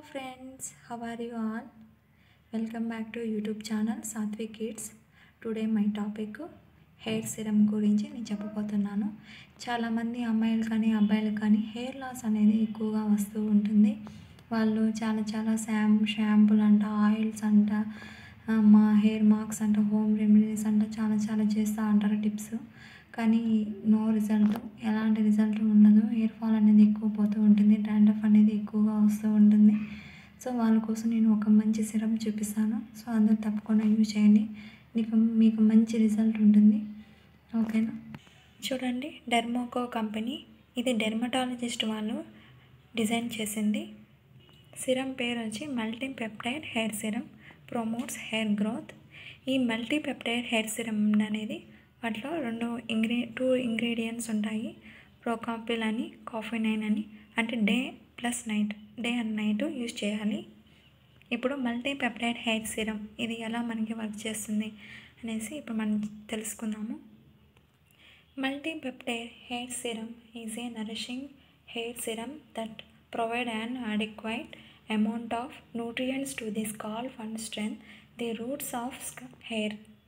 friends, how are you all? Welcome back to YouTube channel Satvik kids today my topic hair serum గురించి నేను చెప్పబోతున్నాను చాలామంది అమ్మాయిలు కానీ అబ్బాయిలు కానీ హెయిర్ లాస్ అనేది ఎక్కువగా వస్తూ ఉంటుంది వాళ్ళు చాలా చాలా శామ్ షాంపూలు అంట ఆయిల్స్ అంట ఆ, మా హెయిర్ మార్క్స్ అంట హోమ్ రెమెడీస్ అంట చాలా చాలా చేస్తూ ఉంటారు టిప్స్ కానీ నో రిజల్ట్ ఎలాంటి రిజల్ట్ ఉండదు హెయిర్ ఫాల్ అనేది ఎక్కువ పోతూ ఉంటుంది డాండ్రఫ్ అనేది ఎక్కువగా వస్తూ ఉంటుంది సో వాళ్ళ కోసం నేను ఒక మంచి సిరప్ చూపిస్తాను సో అందరూ తప్పకుండా యూజ్ చేయండి నీకు మీకు మంచి రిజల్ట్ ఉంటుంది ఓకేనా చూడండి డెర్మోకో కంపెనీ ఇది డెర్మటాలజిస్ట్ వాళ్ళు డిజైన్ చేసింది సిరం పేరు వచ్చి multi peptide hair serum promotes hair growth ఈ మల్టీ పెప్టైడ్ హెయిర్ సిరం అనేది వాటిలో రెండు ఇంగ్రీ టూ ఇంగ్రీడియంట్స్ ఉంటాయి ప్రోకాపిల్ అని కాఫీ నైన్ అని అంటే day plus night day and night use చేయాలి ఇప్పుడు మల్టీ పెప్టైడ్ హెయిర్ సిరం ఇది ఎలా మనకి వర్క్ చేస్తుంది అనేసి ఇప్పుడు మనం తెలుసుకుందాము Multipeptide hair serum is a nourishing hair serum that provide an adequate amount of nutrients to the scalp and strengthen the roots of sc- hair.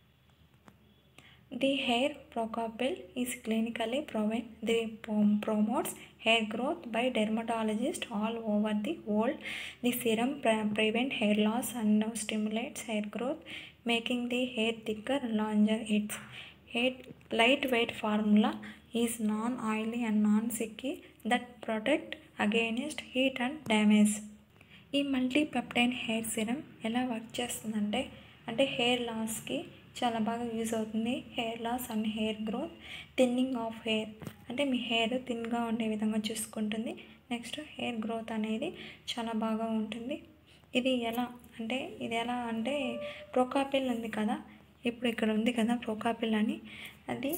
The hair procopil is clinically proven. They prom- promotes hair growth by dermatologists all over the world. The serum pre- prevent hair loss and stimulates hair growth, making the hair thicker and longer. Its hair lightweight formula is non-oily and non-sticky that protect against heat and damage. ఈ multipeptide hair serum ఎలా work చేస్తుందంటే అంటే hair లాస్కి చాలా బాగా use అవుతుంది hair loss and hair growth thinning of hair అంటే మీ హెయిర్ థిన్గా ఉండే విధంగా చూసుకుంటుంది నెక్స్ట్ హెయిర్ గ్రోత్ అనేది చాలా బాగా ఉంటుంది ఇది ఎలా అంటే ఇది ఎలా అంటే ప్రోకాపిల్ ఉంది కదా ఇప్పుడు ఇక్కడ ఉంది కదా ప్రోకాపిల్ అని అది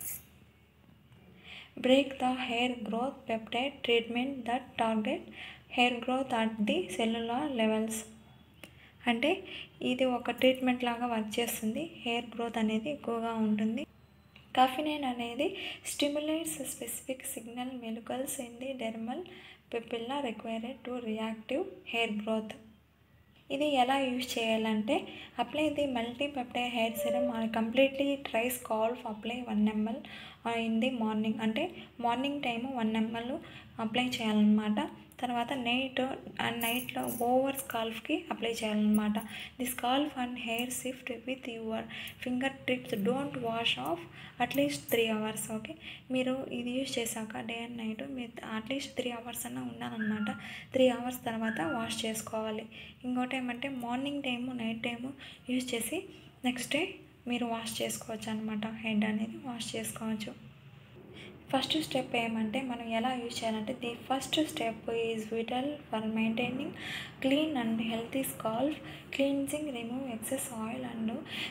break the hair growth peptide treatment that target hair growth at the cellular levels అంటే ఇది ఒక ట్రీట్మెంట్ లాగా వర్క్ చేస్తుంది హెయిర్ గ్రోత్ అనేది ఎక్కువగా ఉంటుంది కాఫినైన్ అనేది stimulates specific signal molecules in the dermal papilla required to reactive hair growth ఇది ఎలా యూజ్ చేయాలంటే apply the multi peptide hair serum completely try scalp apply one ml in the morning అంటే morning time one ml apply చేయాలన్నమాట తర్వాత night and నైట్లో over స్కాల్ఫ్కి అప్లై చేయాలన్నమాట the scalp and hair shift with your finger tips don't wash off at least three hours okay మీరు ఇది use చేశాక డే అండ్ నైట్ మీరు అట్లీస్ట్ త్రీ అవర్స్ అన్న ఉండాలన్నమాట త్రీ అవర్స్ తర్వాత వాష్ చేసుకోవాలి ఇంకోటి ఏమంటే morning time night time use చేసి నెక్స్ట్ డే మీరు వాష్ చేసుకోవచ్చు అనమాట హెడ్ అనేది వాష్ చేసుకోవచ్చు ఫస్ట్ స్టెప్ ఏమంటే మనం ఎలా యూజ్ చేయాలంటే the first step is vital for maintaining clean and healthy scalp cleansing remove excess oil and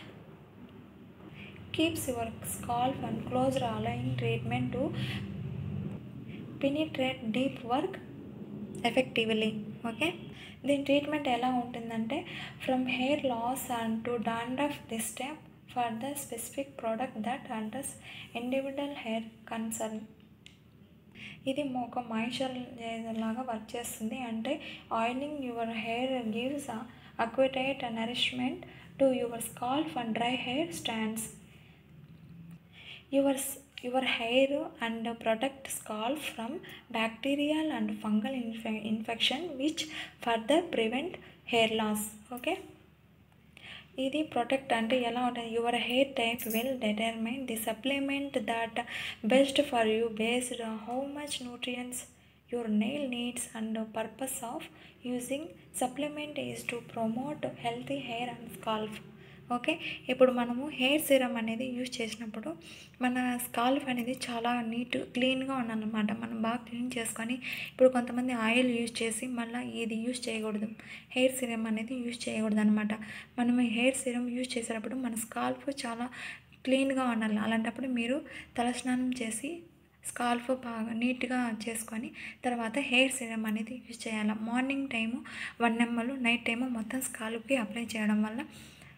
keeps your scalp and close align treatment to penetrate deep work effectively okay దీని treatment ఎలా ఉంటుందంటే from hair loss and to dandruff this step for the specific product that address individual hair concern ఇది ఒక moisturiser లాగా work చేస్తుంది అంటే oiling your hair gives adequate nourishment to your scalp and dry hair stands your your hair and protect scalp from bacterial and fungal ఇన్ఫె infection which further prevent hair loss okay ఇది protect అంటే ఎలా ఉంటుంది your hair type will determine the supplement that best for you based how much nutrients your nail needs and purpose of using supplement is to promote healthy hair and scalp okay ఇప్పుడు మనము hair serum అనేది use చేసినప్పుడు మన scalp అనేది చాలా neat క్లీన్గా ఉండాలన్నమాట మనం బాగా క్లీన్ చేసుకొని ఇప్పుడు కొంతమంది ఆయిల్ యూజ్ చేసి మళ్ళీ ఇది యూజ్ చేయకూడదు హెయిర్ సిరం అనేది యూజ్ చేయకూడదు అనమాట మనం హెయిర్ సిరం యూజ్ చేసేటప్పుడు మన స్కాల్ఫ్ చాలా క్లీన్గా ఉండాలి అలాంటప్పుడు మీరు తలస్నానం చేసి స్కాల్ఫ్ బాగా నీట్గా చేసుకొని తర్వాత హెయిర్ సిరం అనేది యూజ్ చేయాలి morning time one ml night time మొత్తం స్కాల్ఫ్కి అప్లై చేయడం వల్ల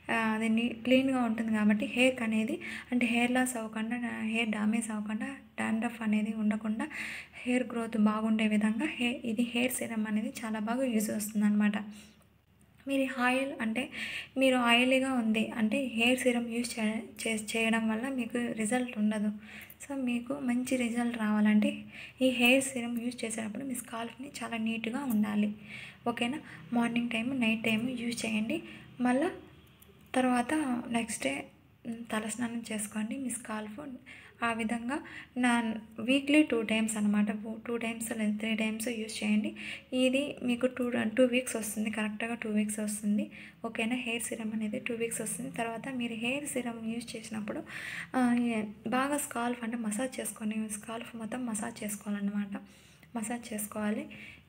ఆ, అది నీ క్లీన్గా ఉంటుంది కాబట్టి హెయిర్కి అనేది అంటే హెయిర్ లాస్ అవ్వకుండా హెయిర్ డామేజ్ అవ్వకుండా డాండ్రఫ్ అనేది ఉండకుండా హెయిర్ గ్రోత్ బాగుండే విధంగా హే ఇది హెయిర్ సిరమ్ అనేది చాలా బాగా యూజ్ వస్తుంది మీరు ఆయిల్ అంటే మీరు ఆయిలీగా ఉంది అంటే హెయిర్ సిరమ్ యూజ్ చే చే- చేయడం వల్ల మీకు రిజల్ట్ ఉండదు సో మీకు మంచి రిజల్ట్ రావాలంటే ఈ హెయిర్ సిరమ్ యూజ్ చేసేటప్పుడు మీ స్కాల్ఫ్ని చాలా నీట్గా ఉండాలి ఓకేనా morning time night time use చేయండి మళ్ళీ తర్వాత నెక్స్ట్ డే మ్, తలస్నానం చేసుకోండి మీ స్కాల్ఫ్ ఆ విధంగా నా వీక్లీ టూ టైమ్స్ అనమాట టూ టైమ్స్ లేదా త్రీ టైమ్స్ యూస్ చేయండి ఇది మీకు టూ టూ వీక్స్ వస్తుంది కరెక్ట్గా టూ వీక్స్ వస్తుంది ఓకేనా హెయిర్ సిరమ్ అనేది టూ వీక్స్ వస్తుంది తర్వాత మీరు హెయిర్ సిరమ్ యూస్ చేసినప్పుడు ఆ, ఏ- బాగా స్కాల్ఫ్ అంటే మసాజ్ చేసుకొని స్కాల్ఫ్ మొత్తం మసాజ్ చేసుకోవాలన్నమాట మసాజ్ చేసుకోవాలి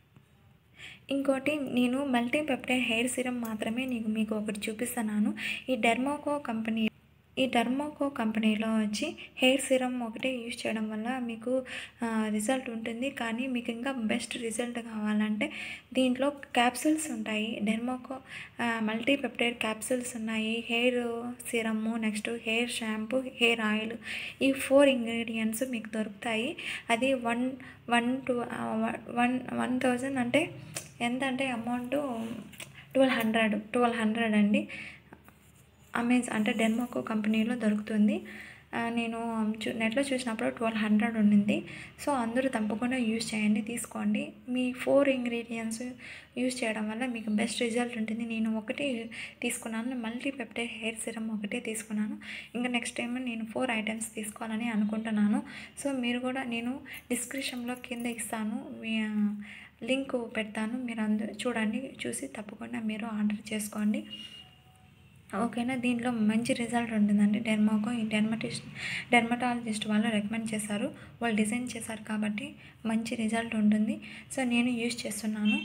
ఇంకోటి నేను మల్టీ పెప్టైడ్ హెయిర్ సిరమ్ మాత్రమే నీకు మీకు ఒకటి చూపిస్తున్నాను ఈ డెర్మోకో కంపెనీ ఈ డర్మోకో కంపెనీలో వచ్చి హెయిర్ సిరమ్ ఒకటే యూజ్ చేయడం వల్ల మీకు రిజల్ట్ ఉంటుంది కానీ మీకు ఇంకా బెస్ట్ రిజల్ట్ కావాలంటే దీంట్లో క్యాప్సూల్స్ ఉంటాయి డెర్మోకో మల్టీ పెప్టైడ్ క్యాప్సూల్స్ ఉన్నాయి hair serum next hair shampoo hair oil ఈ ఫోర్ ఇంగ్రీడియంట్స్ మీకు దొరుకుతాయి అది one one two one one thousand అంటే ఎంత అంటే amount twelve hundred twelve hundred అండి అమెజ్ అంటే డెన్మాకో కంపెనీలో దొరుకుతుంది ఆ, నేను చూ నెట్లో చూసినప్పుడు ట్వెల్వ్ హండ్రెడ్ ఉండింది సో అందరూ తప్పకుండా యూజ్ చేయండి తీసుకోండి మీ ఫోర్ ఇంగ్రీడియంట్స్ యూజ్ చేయడం వల్ల మీకు బెస్ట్ రిజల్ట్ ఉంటుంది నేను ఒకటే తీసుకున్నాను మల్టీ పెప్టైడ్ హెయిర్ సిరమ్ ఒకటే తీసుకున్నాను ఇంకా నెక్స్ట్ టైం నేను ఫోర్ ఐటమ్స్ తీసుకోవాలని అనుకుంటున్నాను సో మీరు కూడా నేను డిస్క్రిప్షన్లో కింద ఇస్తాను మీ- లింక్ పెడతాను మీరు అందరూ చూడండి చూసి తప్పకుండా మీరు ఆర్డర్ చేసుకోండి ఓకేనా దీంట్లో మంచి రిజల్ట్ ఉంటుందండి డెర్మాకో ఈ డెర్మటిస్ట్ డెర్మటాలజిస్ట్ వాళ్ళు రికమెండ్ చేశారు వాళ్ళు డిజైన్ చేశారు కాబట్టి మంచి రిజల్ట్ ఉంటుంది సో నేను యూజ్ చేస్తున్నాను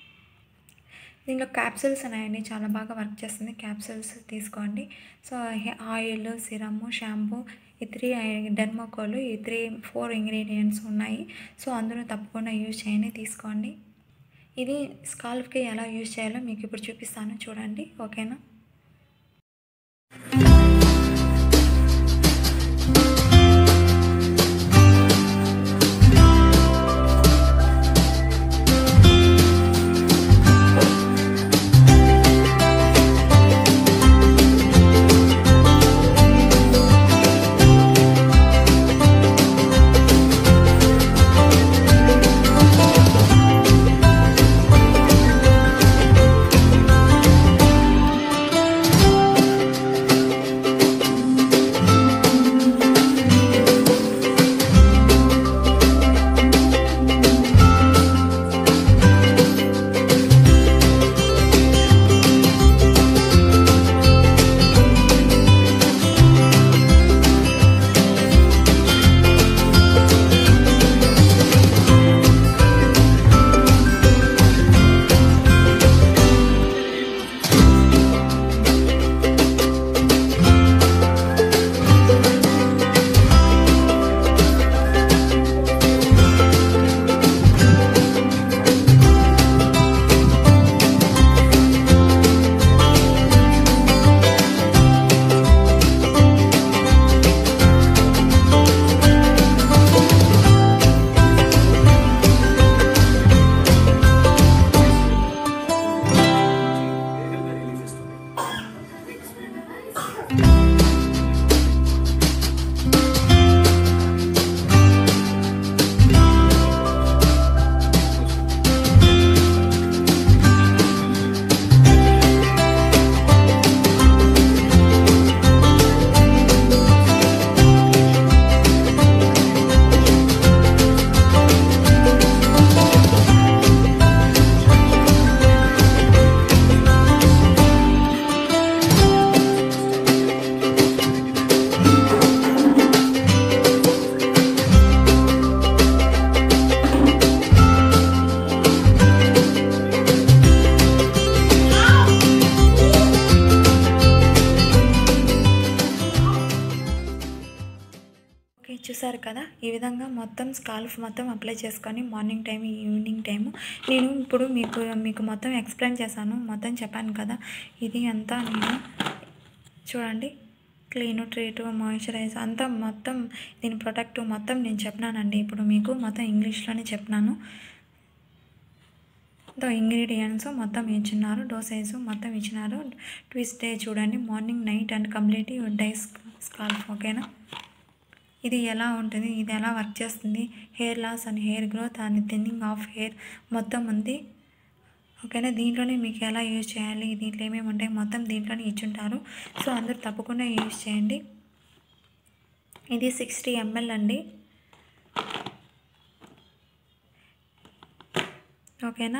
దీంట్లో క్యాప్సూల్స్ ఉన్నాయండి చాలా బాగా వర్క్ చేస్తుంది క్యాప్సూల్స్ తీసుకోండి సో హె- ఆయిల్ సిరము షాంపూ ఈ త్రీ డెర్మోకోలు ఈ త్రీ ఫోర్ ఇంగ్రీడియంట్స్ ఉన్నాయి సో అందరూ తప్పకుండా యూజ్ చేయండి తీసుకోండి ఇది స్కాల్ఫ్కి ఎలా యూజ్ చేయాలో మీకు ఇప్పుడు చూపిస్తాను చూడండి ఓకేనా వేగంగా రిలీజ్ ఇస్తుంది ఓకే చూసారు కదా ఈ విధంగా మొత్తం స్కాల్ఫ్ మొత్తం అప్లై చేసుకొని మార్నింగ్ టైం ఈవినింగ్ టైము నేను ఇప్పుడు మీకు మీకు మొత్తం ఎక్స్ప్లెయిన్ చేశాను మొత్తం చెప్పాను కదా ఇది అంతా నేను చూడండి క్లీన్ ట్రీట్ మాయిశ్చరైజ్ అంతా మొత్తం దీని ప్రొడక్ట్ మొత్తం నేను చెప్పినానండి ఇప్పుడు మీకు మొత్తం ఇంగ్లీష్లోనే చెప్పినాను దో ఇంగ్రీడియంట్స్ మొత్తం ఇచ్చినారు డోసేజ్ మొత్తం ఇచ్చినారు ట్విస్ట్ డే చూడండి morning night and complete dry scalp ఓకేనా ఇది ఎలా ఉంటుంది ఇది ఎలా వర్క్ చేస్తుంది hair loss and hair growth and thinning of hair మొత్తం ఉంది ఓకేనా దీంట్లోనే మీకు ఎలా యూజ్ చేయాలి దీంట్లో ఏమేమి ఉంటాయి మొత్తం దీంట్లోనే ఇచ్చుంటారు సో అందరూ తప్పకుండా యూజ్ చేయండి ఇది సిక్స్టీ ఎంఎల్ అండి ఓకేనా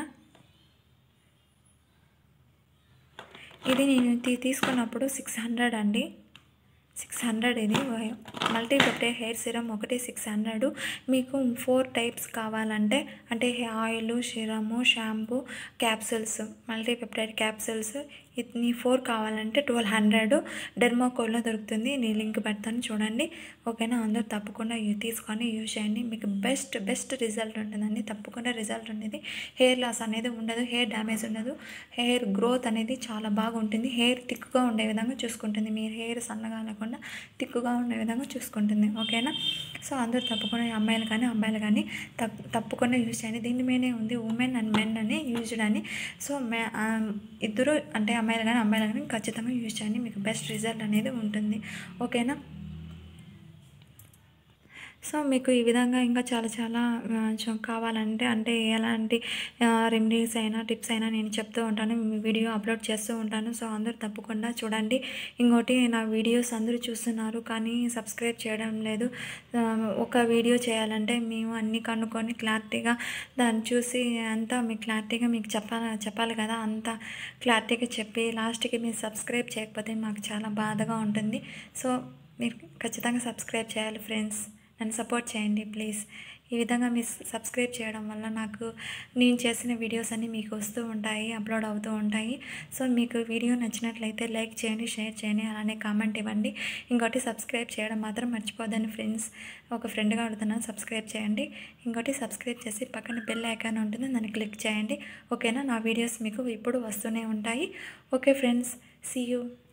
ఇది నేను తీ- తీసుకున్నప్పుడు సిక్స్ హండ్రెడ్ అండి సిక్స్ హండ్రెడ్ ఇది మల్టీ పెప్టైడ్ హెయిర్ సిరమ్ ఒకటి సిక్స్ హండ్రెడ్ మీకు ఫోర్ టైప్స్ కావాలంటే అంటే oil serum shampoo capsules multi peptide capsules ఇది ఫోర్ కావాలంటే ట్వెల్వ్ హండ్రెడ్ డెర్మోకోల్లో దొరుకుతుంది నేను లింక్ పెడతాను చూడండి ఓకేనా అందరూ తప్పకుండా ఇవి తీసుకొని యూజ్ చేయండి మీకు బెస్ట్ బెస్ట్ రిజల్ట్ ఉంటుందండి తప్పకుండా రిజల్ట్ ఉండేది హెయిర్ లాస్ అనేది ఉండదు హెయిర్ డ్యామేజ్ ఉండదు హెయిర్ గ్రోత్ అనేది చాలా బాగుంటుంది హెయిర్ థిక్గా ఉండే విధంగా చూసుకుంటుంది మీ హెయిర్ సన్నగా లేకుండా థిక్గా ఉండే విధంగా చూసుకుంటుంది ఓకేనా సో అందరూ తప్పకుండా అమ్మాయిలు కానీ అబ్బాయిలు కానీ తప్ తప్పకుండా యూజ్ చేయండి దీని మీదే ఉంది ఉమెన్ అండ్ మెన్ అని యూజ్డ్ అని సో మే ఆ, ఇద్దరు అంటే అమ్మాయిలు కానీ అమ్మాయిలు కానీ ఖచ్చితంగా యూజ్ చేయండి మీకు బెస్ట్ రిజల్ట్ అనేది ఉంటుంది ఓకేనా సో మీకు ఈ విధంగా ఇంకా చాలా చాలా ఆ, చ- కావాలంటే అంటే ఎలాంటి రెమెడీస్ అయినా టిప్స్ అయినా నేను చెప్తూ ఉంటాను మీ వీడియో అప్లోడ్ చేస్తూ ఉంటాను సో అందరూ తప్పకుండా చూడండి ఇంకోటి నా వీడియోస్ అందరూ చూస్తున్నారు కానీ సబ్స్క్రైబ్ చేయడం లేదు ఆ, ఒక వీడియో చేయాలంటే మేము అన్నీ కనుక్కొని క్లారిటీగా దాన్ని చూసి అంతా మీకు క్లారిటీగా మీకు చెప్పాలి చెప్పాలి కదా అంత క్లారిటీగా చెప్పి లాస్ట్కి మీరు సబ్స్క్రైబ్ చేయకపోతే మాకు చాలా బాధగా ఉంటుంది సో మీరు ఖచ్చితంగా సబ్స్క్రైబ్ చేయాలి ఫ్రెండ్స్ నన్ను సపోర్ట్ చేయండి ప్లీజ్ ఈ విధంగా మీరు సబ్స్క్రైబ్ చేయడం వల్ల నాకు నేను చేసిన వీడియోస్ అన్నీ మీకు వస్తూ ఉంటాయి అప్లోడ్ అవుతూ ఉంటాయి సో మీకు వీడియో నచ్చినట్లయితే లైక్ చేయండి షేర్ చేయండి అలానే కామెంట్ ఇవ్వండి ఇంకోటి సబ్స్క్రైబ్ చేయడం మాత్రం మర్చిపోదని ఫ్రెండ్స్ ఒక ఫ్రెండ్గా అడుగుతున్నాను సబ్స్క్రైబ్ చేయండి ఇంకోటి సబ్స్క్రైబ్ చేసి పక్కన బెల్ ఐకాన్ ఉంటుంది దాన్ని క్లిక్ చేయండి ఓకేనా నా వీడియోస్ మీకు ఇప్పుడు వస్తూనే ఉంటాయి ఓకే ఫ్రెండ్స్ సీ యూ